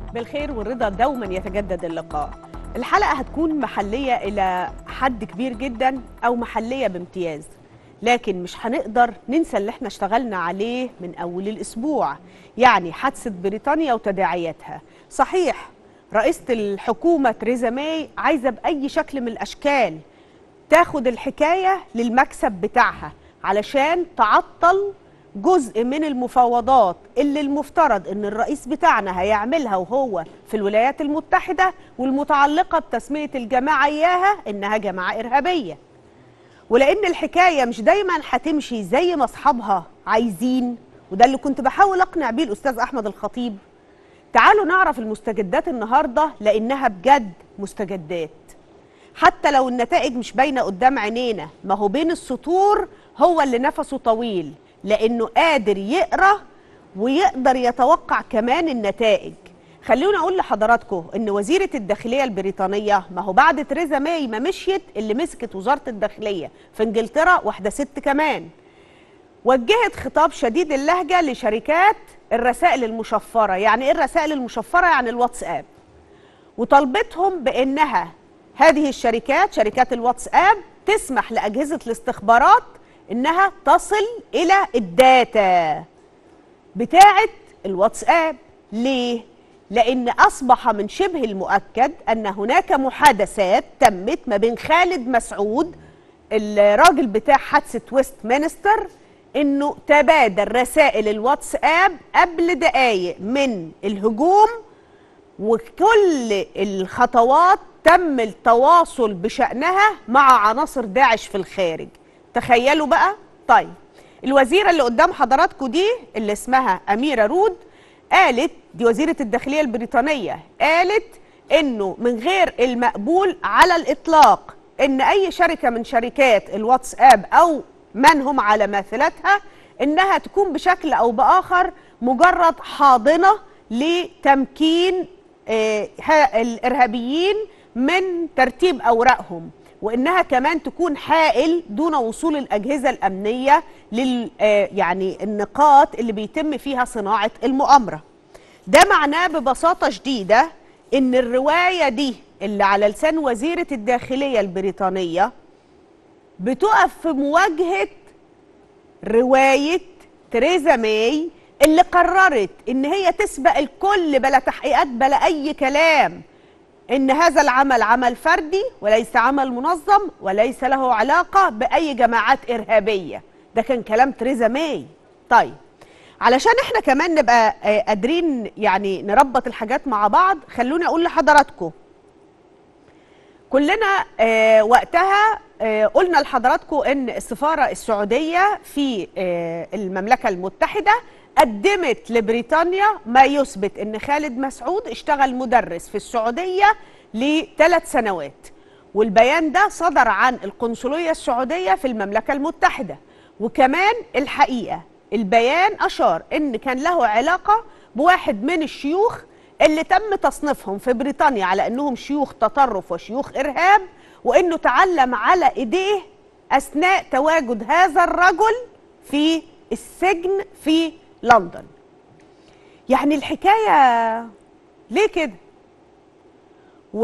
بالخير والرضا دوما يتجدد اللقاء الحلقة هتكون محلية إلى حد كبير جدا أو محلية بامتياز لكن مش هنقدر ننسى اللي احنا اشتغلنا عليه من أول الأسبوع يعني حادثة بريطانيا وتداعياتها صحيح رئيسة الحكومة تريزا ماي عايزة بأي شكل من الأشكال تاخد الحكاية للمكسب بتاعها علشان تعطل جزء من المفاوضات اللي المفترض ان الرئيس بتاعنا هيعملها وهو في الولايات المتحدة والمتعلقة بتسمية الجماعة اياها انها جماعة ارهابية ولان الحكاية مش دايما هتمشي زي ما اصحابها عايزين وده اللي كنت بحاول اقنع بيه الاستاذ احمد الخطيب تعالوا نعرف المستجدات النهاردة لانها بجد مستجدات حتى لو النتائج مش باينه قدام عينينا ما هو بين السطور هو اللي نفسه طويل لانه قادر يقرا ويقدر يتوقع كمان النتائج خلوني اقول لحضراتكم ان وزيره الداخليه البريطانيه ما هو بعد تريزا ماي ما مشيت اللي مسكت وزاره الداخليه في انجلترا واحده ست كمان وجهت خطاب شديد اللهجه لشركات الرسائل المشفره يعني ايه الرسائل المشفره يعني الواتساب وطلبتهم بانها هذه الشركات شركات الواتساب تسمح لاجهزه الاستخبارات انها تصل الى الداتا بتاعه الواتساب ليه لان اصبح من شبه المؤكد ان هناك محادثات تمت ما بين خالد مسعود الراجل بتاع حادثه ويست مينستر انه تبادل رسائل الواتساب قبل دقائق من الهجوم وكل الخطوات تم التواصل بشأنها مع عناصر داعش في الخارج تخيلوا بقى طيب الوزيرة اللي قدام حضراتكم دي اللي اسمها أميرة رود قالت دي وزيرة الداخلية البريطانية قالت انه من غير المقبول على الإطلاق ان أي شركة من شركات الواتساب أو من هم على ماثلتها انها تكون بشكل او باخر مجرد حاضنه لتمكين آه الارهابيين من ترتيب اوراقهم وانها كمان تكون حائل دون وصول الاجهزه الامنيه لل آه يعني النقاط اللي بيتم فيها صناعه المؤامره. ده معناه ببساطه شديده ان الروايه دي اللي على لسان وزيره الداخليه البريطانيه بتقف في مواجهه روايه تريزا ماي اللي قررت ان هي تسبق الكل بلا تحقيقات بلا اي كلام ان هذا العمل عمل فردي وليس عمل منظم وليس له علاقه باي جماعات ارهابيه ده كان كلام تريزا ماي طيب علشان احنا كمان نبقى قادرين يعني نربط الحاجات مع بعض خلوني اقول لحضراتكم كلنا آه وقتها آه قلنا لحضراتكم ان السفاره السعوديه في آه المملكه المتحده قدمت لبريطانيا ما يثبت ان خالد مسعود اشتغل مدرس في السعوديه لثلاث سنوات والبيان ده صدر عن القنصليه السعوديه في المملكه المتحده وكمان الحقيقه البيان اشار ان كان له علاقه بواحد من الشيوخ اللي تم تصنيفهم في بريطانيا على انهم شيوخ تطرف وشيوخ ارهاب وانه تعلم على ايديه اثناء تواجد هذا الرجل في السجن في لندن يعني الحكايه ليه كده و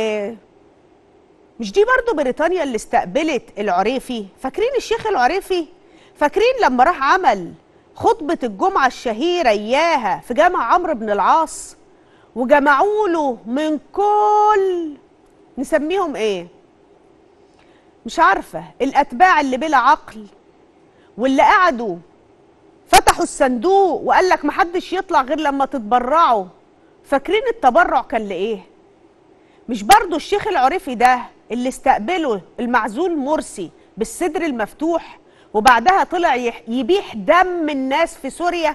مش دي برضو بريطانيا اللي استقبلت العريفي فاكرين الشيخ العريفي فاكرين لما راح عمل خطبة الجمعة الشهيرة إياها في جامع عمرو بن العاص وجمعوا له من كل نسميهم ايه مش عارفة الأتباع اللي بلا عقل واللي قعدوا فتحوا الصندوق وقال لك محدش يطلع غير لما تتبرعوا فاكرين التبرع كان لإيه مش برضو الشيخ العريفي ده اللي استقبله المعزول مرسي بالصدر المفتوح وبعدها طلع يبيح دم الناس في سوريا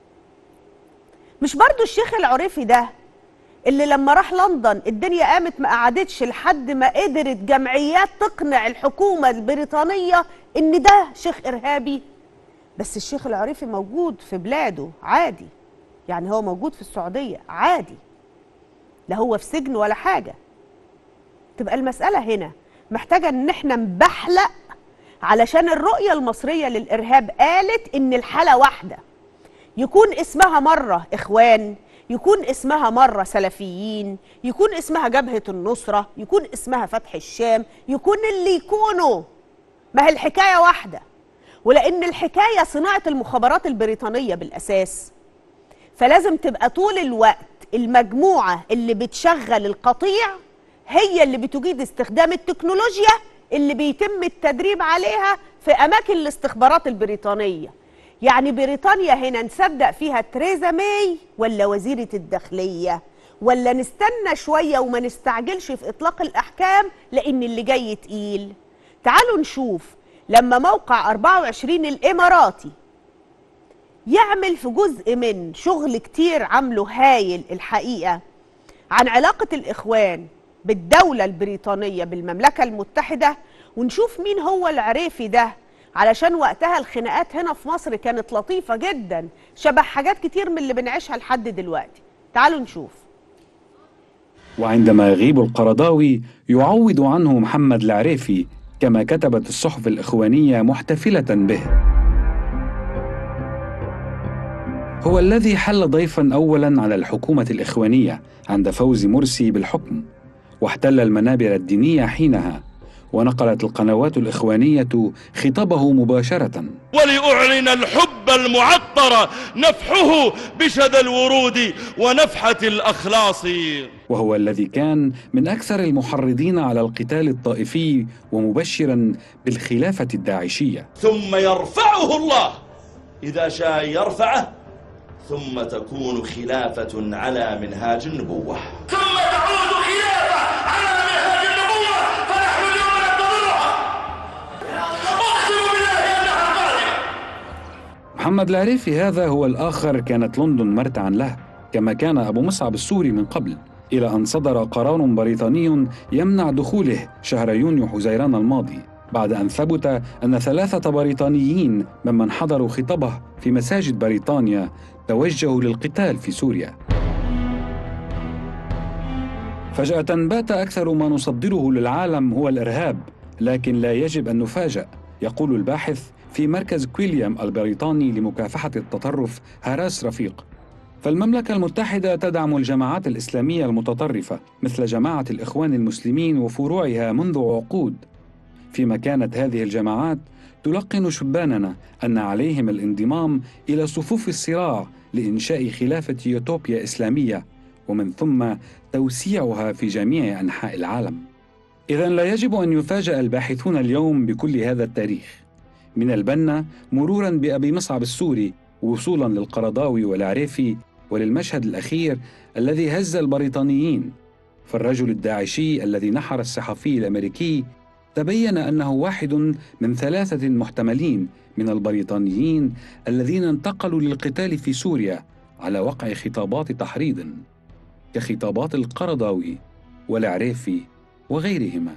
مش برضو الشيخ العريفي ده اللي لما راح لندن الدنيا قامت ما قعدتش لحد ما قدرت جمعيات تقنع الحكومة البريطانية ان ده شيخ ارهابي بس الشيخ العريفي موجود في بلاده عادي يعني هو موجود في السعودية عادي لا هو في سجن ولا حاجة تبقى المسألة هنا محتاجة ان احنا نبحلق علشان الرؤية المصرية للإرهاب قالت ان الحالة واحدة يكون اسمها مرة إخوان يكون اسمها مرة سلفيين يكون اسمها جبهة النصرة يكون اسمها فتح الشام يكون اللي يكونوا ما هي الحكاية واحدة ولأن الحكاية صناعة المخابرات البريطانية بالأساس فلازم تبقى طول الوقت المجموعة اللي بتشغل القطيع هي اللي بتجيد استخدام التكنولوجيا اللي بيتم التدريب عليها في أماكن الاستخبارات البريطانية يعني بريطانيا هنا نصدق فيها تريزا ماي ولا وزيرة الداخلية ولا نستنى شوية وما نستعجلش في إطلاق الأحكام لأن اللي جاي تقيل تعالوا نشوف لما موقع 24 الإماراتي يعمل في جزء من شغل كتير عامله هايل الحقيقة عن علاقة الإخوان بالدولة البريطانية بالمملكة المتحدة ونشوف مين هو العريفي ده علشان وقتها الخناقات هنا في مصر كانت لطيفة جدا شبه حاجات كتير من اللي بنعيشها لحد دلوقتي تعالوا نشوف وعندما يغيب القرضاوي يعوض عنه محمد العريفي كما كتبت الصحف الإخوانية محتفلة به هو الذي حل ضيفا أولا على الحكومة الإخوانية عند فوز مرسي بالحكم واحتل المنابر الدينية حينها ونقلت القنوات الإخوانية خطابه مباشرة ولأعلن الحب المعطر نفحه بشذا الورود ونفحة الأخلاص وهو الذي كان من أكثر المحرضين على القتال الطائفي ومبشرا بالخلافة الداعشية ثم يرفعه الله إذا شاء يرفعه ثم تكون خلافة على منهاج النبوة ثم تعود خلافة على منهج النبوة فنحن اليوم ننتظرها أقسم بالله أنها قادمة محمد العريفي هذا هو الآخر كانت لندن مرتعا له كما كان أبو مصعب السوري من قبل إلى أن صدر قرار بريطاني يمنع دخوله شهر يونيو حزيران الماضي بعد أن ثبت أن ثلاثة بريطانيين ممن حضروا خطابه في مساجد بريطانيا توجهوا للقتال في سوريا فجأة بات أكثر ما نصدره للعالم هو الإرهاب لكن لا يجب أن نفاجأ يقول الباحث في مركز كويليام البريطاني لمكافحة التطرف هراس رفيق فالمملكة المتحدة تدعم الجماعات الإسلامية المتطرفة مثل جماعة الإخوان المسلمين وفروعها منذ عقود فيما كانت هذه الجماعات تلقن شباننا ان عليهم الانضمام الى صفوف الصراع لانشاء خلافه يوتوبيا اسلاميه ومن ثم توسيعها في جميع انحاء العالم. اذا لا يجب ان يفاجأ الباحثون اليوم بكل هذا التاريخ من البنا مرورا بابي مصعب السوري وصولا للقرضاوي والعريفي وللمشهد الاخير الذي هز البريطانيين فالرجل الداعشي الذي نحر الصحفي الامريكي تبين انه واحد من ثلاثه محتملين من البريطانيين الذين انتقلوا للقتال في سوريا على وقع خطابات تحريض كخطابات القرضاوي والعريفي وغيرهما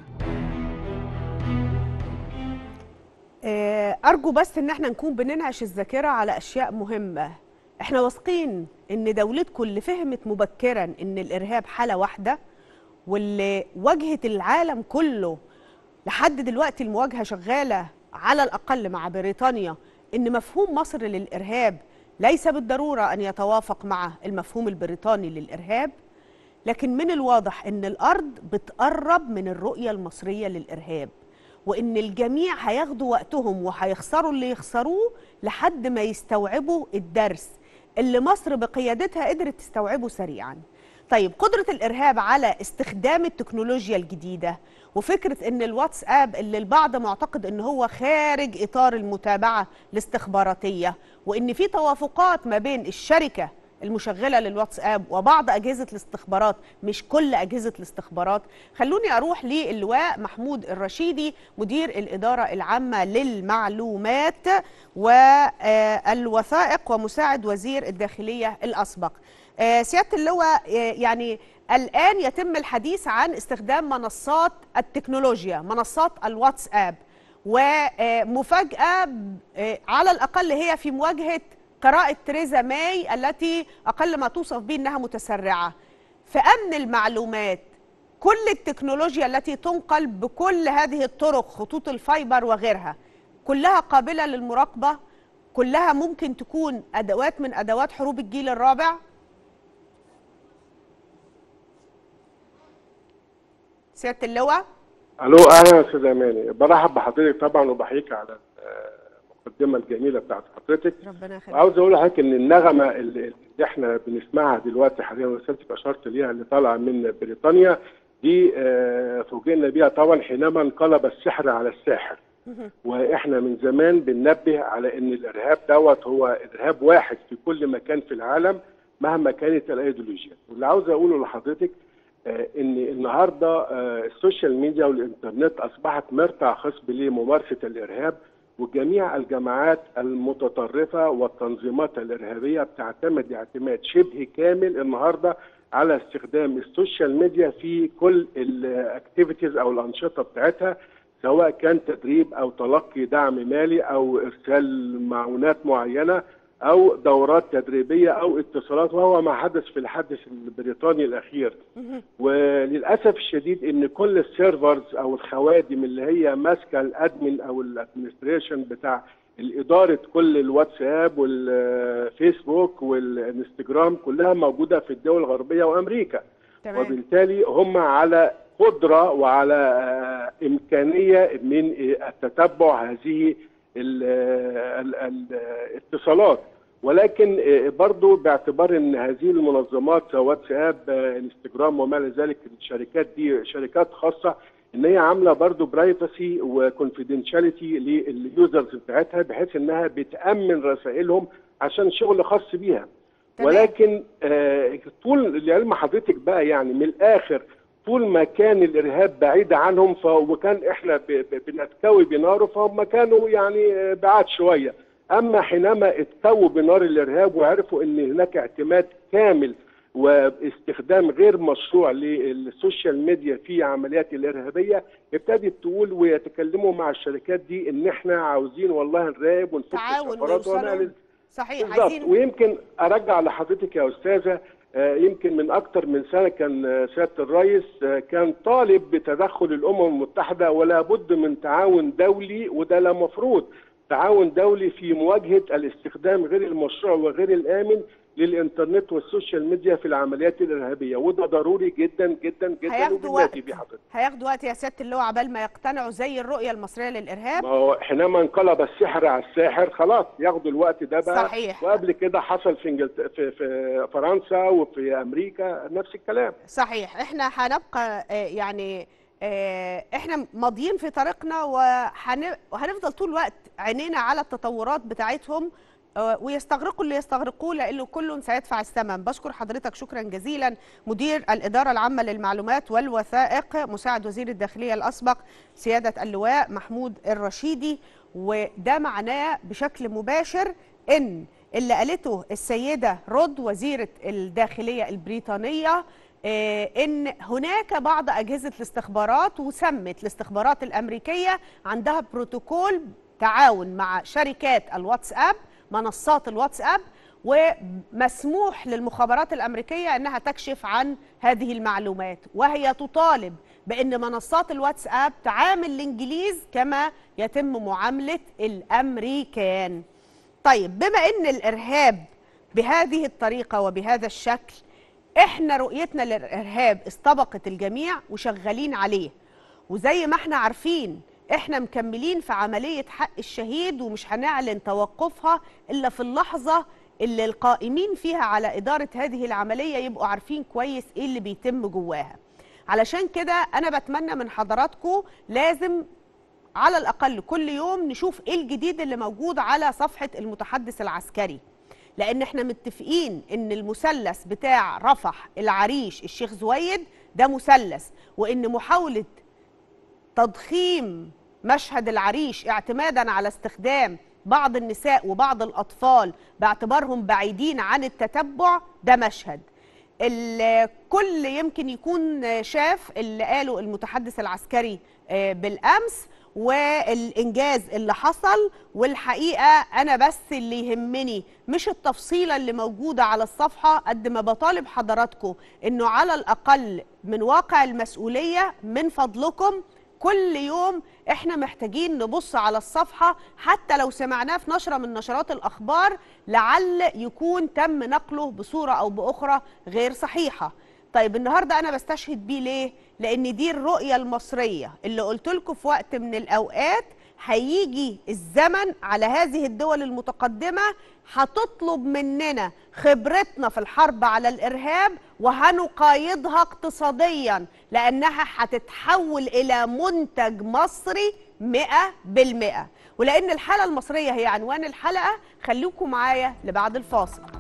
آه، أرجو بس إن احنا نكون بننعش الذاكرة على أشياء مهمة احنا واثقين إن دولتكم اللي فهمت مبكرا إن الإرهاب حالة واحدة واللي واجهت العالم كله لحد دلوقتي المواجهة شغالة على الأقل مع بريطانيا إن مفهوم مصر للإرهاب ليس بالضرورة أن يتوافق مع المفهوم البريطاني للإرهاب لكن من الواضح إن الأرض بتقرب من الرؤية المصرية للإرهاب وإن الجميع هياخدوا وقتهم وهيخسروا اللي يخسروه لحد ما يستوعبوا الدرس اللي مصر بقيادتها قدرت تستوعبه سريعاً طيب قدرة الإرهاب على استخدام التكنولوجيا الجديدة وفكرة أن الواتساب اللي البعض معتقد أن هو خارج إطار المتابعة الاستخباراتية وأن في توافقات ما بين الشركة المشغلة للواتساب وبعض أجهزة الاستخبارات مش كل أجهزة الاستخبارات خلوني أروح للواء محمود الرشيدي مدير الإدارة العامة للمعلومات والوثائق ومساعد وزير الداخلية الأسبق آه، سياده اللواء آه، يعني الان يتم الحديث عن استخدام منصات التكنولوجيا منصات الواتساب ومفاجاه آه، على الاقل هي في مواجهه قراءه تريزا ماي التي اقل ما توصف به انها متسرعه في امن المعلومات كل التكنولوجيا التي تنقل بكل هذه الطرق خطوط الفايبر وغيرها كلها قابله للمراقبه كلها ممكن تكون ادوات من ادوات حروب الجيل الرابع سياده اللواء الو اهلا يا استاذ اماني برحب بحضرتك طبعا وبحييك على المقدمه الجميله بتاعت حضرتك ربنا يخليك عاوز اقول لحضرتك ان النغمه اللي اللي احنا بنسمعها دلوقتي حاليا وسالتك اشرت ليها اللي طالعه من بريطانيا دي آه، فوجئنا بيها طبعا حينما انقلب السحر على الساحر واحنا من زمان بننبه على ان الارهاب دوت هو ارهاب واحد في كل مكان في العالم مهما كانت الايديولوجيا واللي عاوز اقوله لحضرتك آه، ان النهارده آه، السوشيال ميديا والانترنت اصبحت مرتع خصب لممارسه الارهاب وجميع الجماعات المتطرفه والتنظيمات الارهابيه بتعتمد اعتماد شبه كامل النهارده على استخدام السوشيال ميديا في كل الاكتيفيتيز او الانشطه بتاعتها سواء كان تدريب او تلقي دعم مالي او ارسال معونات معينه او دورات تدريبيه او اتصالات وهو ما حدث في الحدث البريطاني الاخير وللاسف الشديد ان كل السيرفرز او الخوادم اللي هي ماسكه الادمن او الادمنستريشن بتاع الاداره كل الواتساب والفيسبوك والانستجرام كلها موجوده في الدول الغربيه وامريكا تمام وبالتالي هم على قدرة وعلى آه، إمكانية من آه، التتبع هذه ال- ال- ال- الاتصالات ولكن آه، برضو باعتبار ان هذه المنظمات سواء واتساب آه، انستجرام وما الى ذلك الشركات دي شركات خاصه ان هي عامله برضو برايفسي وكونفيدنشاليتي لليوزرز بتاعتها بحيث انها بتامن رسائلهم عشان شغل خاص بيها تمام. ولكن آه، طول لعلم حضرتك بقى يعني من الاخر طول ما كان الارهاب بعيد عنهم ف... وكان احنا ب... ب... بنتكوي بناره فهم كانوا يعني آه، بعاد شويه اما حينما اتكووا بنار الارهاب وعرفوا ان هناك اعتماد كامل واستخدام غير مشروع للسوشيال ميديا في عمليات الارهابيه ابتدت تقول ويتكلموا مع الشركات دي ان احنا عاوزين والله نراقب ونفك تعاون الشفرات ويوصلوا ونعمل صحيح بالظبط عايزين ويمكن ارجع لحضرتك يا استاذه آه، يمكن من اكتر من سنه كان آه، سياده الرئيس آه، كان طالب بتدخل الامم المتحده ولا بد من تعاون دولي وده لا مفروض تعاون دولي في مواجهه الاستخدام غير المشروع وغير الامن للانترنت والسوشيال ميديا في العمليات الارهابيه وده ضروري جدا جدا جدا هياخدوا وبالنادي وقت بيه حضرتك هياخدوا وقت يا سياده اللواء عبال ما يقتنعوا زي الرؤيه المصريه للارهاب ما هو حينما انقلب السحر على الساحر خلاص ياخدوا الوقت ده بقى صحيح. وقبل كده حصل في انجلت... في في فرنسا وفي امريكا نفس الكلام صحيح احنا هنبقى آه، يعني آه، احنا ماضيين في طريقنا وهن- وهنفضل طول الوقت عينينا على التطورات بتاعتهم آه، ويستغرقوا اللي يستغرقوه لانه كل سيدفع الثمن بشكر حضرتك شكرا جزيلا مدير الاداره العامه للمعلومات والوثائق مساعد وزير الداخليه الاسبق سياده اللواء محمود الرشيدي وده معناه بشكل مباشر ان اللي قالته السيده رود وزيره الداخليه البريطانيه آه، ان هناك بعض اجهزه الاستخبارات وسمت الاستخبارات الامريكيه عندها بروتوكول تعاون مع شركات الواتساب منصات الواتساب ومسموح للمخابرات الامريكيه انها تكشف عن هذه المعلومات وهي تطالب بان منصات الواتساب تعامل الانجليز كما يتم معامله الامريكان طيب بما ان الارهاب بهذه الطريقه وبهذا الشكل احنا رؤيتنا للارهاب استبقت الجميع وشغالين عليه وزي ما احنا عارفين احنا مكملين في عمليه حق الشهيد ومش هنعلن توقفها الا في اللحظه اللي القائمين فيها على اداره هذه العمليه يبقوا عارفين كويس ايه اللي بيتم جواها علشان كده انا بتمنى من حضراتكم لازم على الأقل كل يوم نشوف إيه الجديد اللي موجود على صفحة المتحدث العسكري لأن احنا متفقين إن المثلث بتاع رفح العريش الشيخ زويد ده مثلث وإن محاولة تضخيم مشهد العريش اعتمادا على استخدام بعض النساء وبعض الأطفال باعتبارهم بعيدين عن التتبع ده مشهد الكل يمكن يكون شاف اللي قاله المتحدث العسكري آه، بالامس والانجاز اللي حصل والحقيقه انا بس اللي يهمني مش التفصيله اللي موجوده على الصفحه قد ما بطالب حضراتكم انه على الاقل من واقع المسؤوليه من فضلكم كل يوم احنا محتاجين نبص على الصفحة حتى لو سمعناه في نشرة من نشرات الأخبار لعل يكون تم نقله بصورة أو بأخرى غير صحيحة طيب النهارده انا بستشهد بيه ليه لان دي الرؤيه المصريه اللي قلت لكم في وقت من الاوقات هيجي الزمن على هذه الدول المتقدمه هتطلب مننا خبرتنا في الحرب على الارهاب وهنقايضها اقتصاديا لانها هتتحول الى منتج مصري مئة بالمئة ولان الحاله المصريه هي عنوان الحلقه خليكم معايا لبعد الفاصل